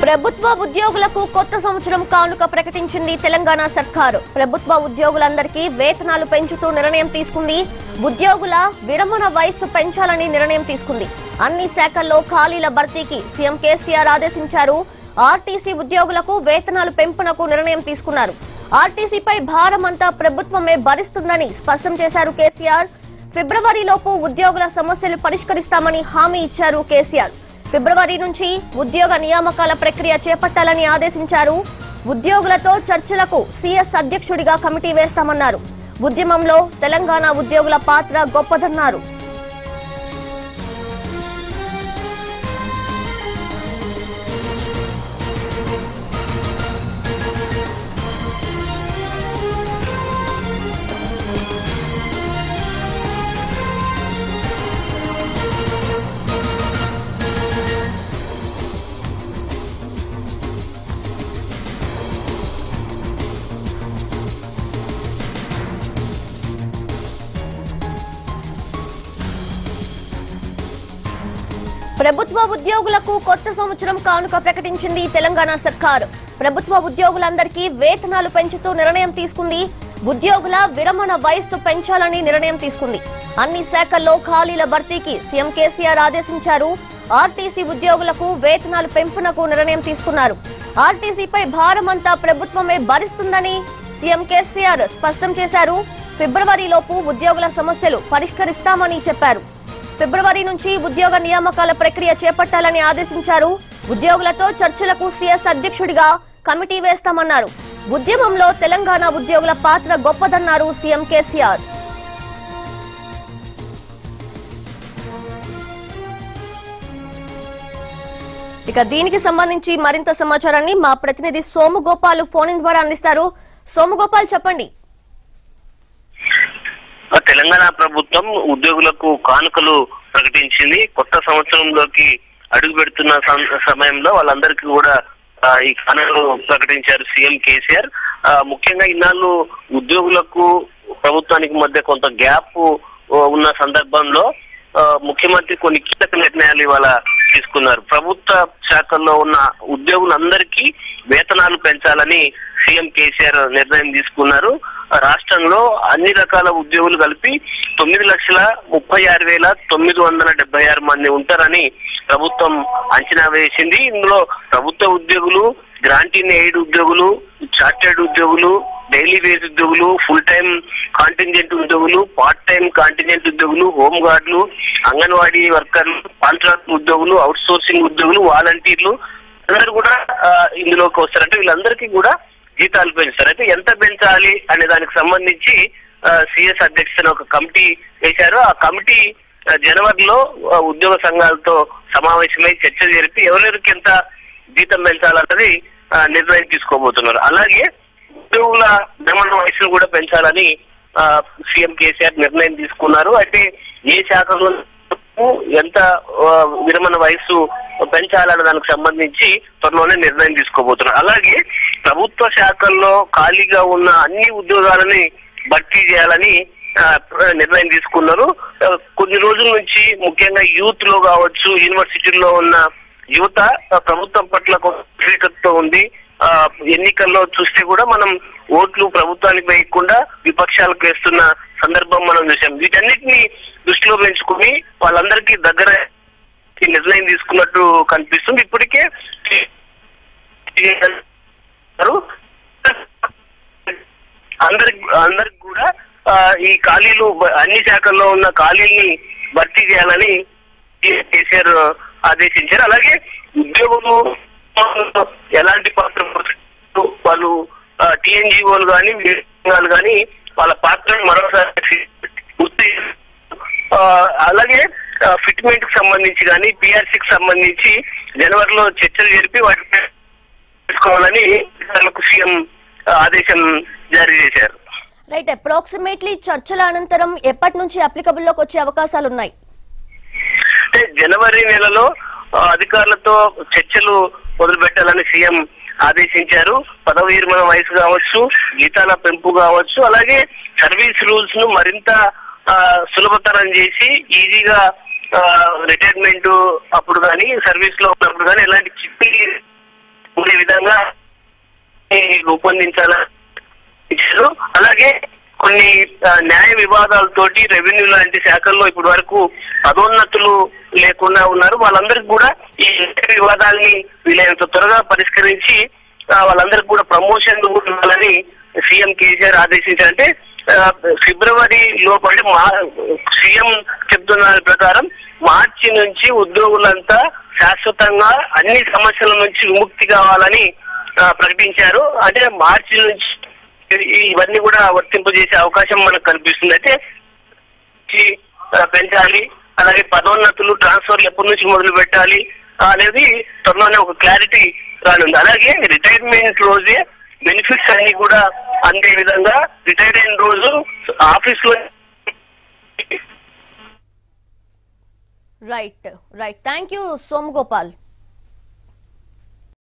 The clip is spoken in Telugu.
ప్రభుత్వ ఉద్యోగులకు కొత్త సంవత్సరం కానుక ప్రకటించింది తెలంగాణ సర్కారు ప్రభుత్వ ఉద్యోగులందరికీ వేతనాలు పెంచుతూ నిర్ణయం తీసుకుంది ఉద్యోగుల విరమణ వయస్సు పెంచాలని నిర్ణయం తీసుకుంది అన్ని శాఖల్లో ఖాళీల భర్తీకి సీఎం కేసీఆర్ ఆదేశించారు ఆర్టీసీ ఉద్యోగులకు వేతనాలు పెంపునకు నిర్ణయం తీసుకున్నారు ఆర్టీసీపై భారమంతా ప్రభుత్వమే భరిస్తుందని స్పష్టం చేశారు కేసీఆర్ ఫిబ్రవరిలోపు ఉద్యోగుల సమస్యలు పరిష్కరిస్తామని హామీ ఇచ్చారు కేసీఆర్ ఫిబ్రవరి నుంచి ఉద్యోగ నియామకాల ప్రక్రియ చేపట్టాలని ఆదేశించారు ఉద్యోగులతో చర్చలకు సీఎస్ అధ్యక్షుడిగా కమిటీ వేస్తామన్నారు ఉద్యమంలో తెలంగాణ ఉద్యోగుల పాత్ర గొప్పదన్నారు ప్రభుత్వ ఉద్యోగులకు కొత్త సంవత్సరం కానుక ప్రకటించింది తెలంగాణ సర్కారు ప్రభుత్వ ఉద్యోగులందరికీ వేతనాలు పెంచుతూ నిర్ణయం తీసుకుంది ఉద్యోగుల విరమణ వయస్సు పెంచాలని నిర్ణయం తీసుకుంది అన్ని శాఖల్లో ఖాళీల భర్తీకి సీఎం కేసీఆర్ ఆదేశించారు ఆర్టీసీ ఉద్యోగులకు వేతనాలు పెంపునకు నిర్ణయం తీసుకున్నారు ఆర్టీసీపై భారమంతా ప్రభుత్వమే భరిస్తుందని సీఎం కేసీఆర్ స్పష్టం చేశారు ఫిబ్రవరిలోపు ఉద్యోగుల సమస్యలు పరిష్కరిస్తామని చెప్పారు ఫిబ్రవరి నుంచి ఉద్యోగ నియామకాల ప్రక్రియ చేపట్టాలని ఆదేశించారు ఉద్యోగులతో చర్చలకు సీఎస్ అధ్యక్షుడిగా కమిటీ వేస్తామన్నారు ఉద్యమంలో తెలంగాణ ఉద్యోగుల పాత్ర గొప్పదన్నారు సీఎం కేసీఆర్ ఇక దీనికి సంబంధించి మరింత సమాచారాన్ని మా ప్రతినిధి సోము గోపాల్ ఫోన్ ఇన్ ద్వారా అందిస్తారు సోము గోపాల్ చెప్పండి తెలంగాణ ప్రభుత్వం ఉద్యోగులకు కానుకలు ప్రకటించింది కొత్త సంవత్సరంలోకి అడుగు పెడుతున్న సం- సమయంలో వాళ్ళందరికీ కూడా ఆ, ఈ కానుకలు ప్రకటించారు సీఎం కేసీఆర్ ఆ, ముఖ్యంగా ఇన్నాళ్ళు ఉద్యోగులకు ప్రభుత్వానికి మధ్య కొంత గ్యాప్ ఉన్న సందర్భంలో ఆ, ముఖ్యమంత్రి కొన్ని కీలక నిర్ణయాలు ఇవాళ తీసుకున్నారు ప్రభుత్వ శాఖల్లో ఉన్న ఉద్యోగులందరికీ వేతనాలు పెంచాలని సీఎం కేసీఆర్ నిర్ణయం తీసుకున్నారు రాష్ట్రంలో అన్ని రకాల ఉద్యోగులు కలిపి తొమ్మిది లక్షల ముప్పై ఆరు వేల తొమ్మిది వందల డెబ్బై ఆరు మంది ఉంటారని ప్రభుత్వం అంచనా వేసింది ఇందులో ప్రభుత్వ ఉద్యోగులు గ్రాంటీన్ ఎయిడ్ ఉద్యోగులు చార్టెడ్ ఉద్యోగులు డైలీ వేజ్ ఉద్యోగులు ఫుల్ టైం కాంటింజెంట్ ఉద్యోగులు పార్ట్ టైం కాంటింజెంట్ ఉద్యోగులు హోమ్ గార్డులు అంగన్వాడీ వర్కర్లు కాంట్రాక్ట్ ఉద్యోగులు అవుట్ సోర్సింగ్ ఉద్యోగులు వాలంటీర్లు అందరూ కూడా ఆ, ఇందులోకి వస్తారంటే వీళ్ళందరికీ కూడా జీతాలు పెంచుతారు అయితే ఎంత పెంచాలి అనే దానికి సంబంధించి సిఎస్ అధ్యక్షతన ఒక కమిటీ వేశారు ఆ కమిటీ ఆ, జనవరిలో ఆ, ఉద్యోగ సంఘాలతో సమావేశమై చర్చలు జరిపి ఎవరెవరికి ఎంత జీతం పెంచాలన్నది ఆ, నిర్ణయం తీసుకోబోతున్నారు అలాగే ఉద్యోగుల భ్రమణ వయసును కూడా పెంచాలని ఆ, సీఎం కేసీఆర్ నిర్ణయం తీసుకున్నారు అయితే ఏ శాఖలో ఎంత ఆ, విరమణ వయసు పెంచాలన్న దానికి సంబంధించి త్వరలోనే నిర్ణయం తీసుకోబోతున్నారు అలాగే ప్రభుత్వ శాఖల్లో ఖాళీగా ఉన్న అన్ని ఉద్యోగాలని భర్తీ చేయాలని ఆ, ప్ర- నిర్ణయం తీసుకున్నారు ఆ, కొన్ని రోజుల నుంచి ముఖ్యంగా యూత్ లో కావచ్చు యూనివర్సిటీల్లో ఉన్న యువత ఆ, ప్రభుత్వం పట్ల కొంత వ్యతిరేకతతో ఉంది ఆ, ఎన్నికల్లో చూస్తే కూడా మనం ఓట్లు ప్రభుత్వానికి వేయకుండా విపక్షాలకు వేస్తున్న సందర్భం మనం చూసాం వీటన్నిటిని దృష్టిలో పెంచుకుని వాళ్ళందరికీ దగ్గర ఈ నిర్ణయం తీసుకున్నట్టు కనిపిస్తుంది ఇప్పటికే అందరికి అందరికి కూడా ఆ, ఈ ఖాళీలు బ- అన్ని శాఖల్లో ఉన్న ఖాళీల్ని భర్తీ చేయాలని కేసీఆర్ ఆదేశించారు అలాగే ఉద్యోగులు ఎలాంటి పాత్ర పోషిస్తూ వాళ్ళు టిఎన్జిఓలు కానీ విభాగాలు కానీ వాళ్ళ పాత్రను మరోసారి గుర్తు చేస్తూ, ఆ, అలాగే ఫిట్మెంట్ కి సంబంధించి కానీ పిఆర్సీకి సంబంధించి జనవరిలో చర్చలు జరిపి వాటిని తీసుకోవాలని అధికారులకు సీఎం ఆదేశం జారీ చేశారు రైట్ అప్రాక్సిమేట్లీ చర్చల అనంతరం ఎప్పటి నుంచి అప్లికబుల్ లోకి వచ్చే అవకాశాలు ఉన్నాయి అంటే జనవరి నెలలో ఆ, అధికారులతో చర్చలు మొదలు పెట్టాలని సీఎం ఆదేశించారు పదవి విరమణ వయసు కావచ్చు జీతాల పెంపు కావచ్చు అలాగే సర్వీస్ రూల్స్ ను మరింత ఆ, సులభతరం చేసి ఈజీగా రిటైర్మెంట్ అప్పుడు కానీ సర్వీస్ లో ఉన్నప్పుడు కానీ ఎలాంటి చిప్పి ఉండే విధంగా రూపొందించాలని ఇచ్చారు అలాగే కొన్ని ఆ, న్యాయ వివాదాలతోటి రెవెన్యూ లాంటి శాఖల్లో ఇప్పటి వరకు పదోన్నతులు లేకుండా ఉన్నారు వాళ్ళందరికీ కూడా ఈ న్యాయ వివాదాల్ని వీలైనంత త్వరగా పరిష్కరించి ఆ, వాళ్ళందరికీ కూడా ప్రమోషన్ ఇవ్వాలని సీఎం కేసీఆర్ ఆదేశించారు అంటే ఆ, ఫిబ్రవరి లోపల మా సీఎం చెప్తున్న దాని ప్రకారం మార్చి నుంచి ఉద్యోగులంతా శాశ్వతంగా అన్ని సమస్యల నుంచి విముక్తి కావాలని ఆ, ప్రకటించారు అంటే మార్చి నుంచి ఈ- ఇవన్నీ కూడా వర్తింపజేసే అవకాశం మనకు కనిపిస్తుంది అయితే ఈ, ఆ, పెంచాలి అలాగే పదోన్నతులు ట్రాన్స్ఫర్లు ఎప్పటి నుంచి మొదలు పెట్టాలి ఆ, అనేది త్వరలోనే ఒక క్లారిటీ రానుంది అలాగే రిటైర్మెంట్ రోజే బెనిఫిట్స్ అన్ని కూడా అందే విధంగా రిటైర్ అయిన రోజు ఆఫీస్ లో right right thank you Somagopal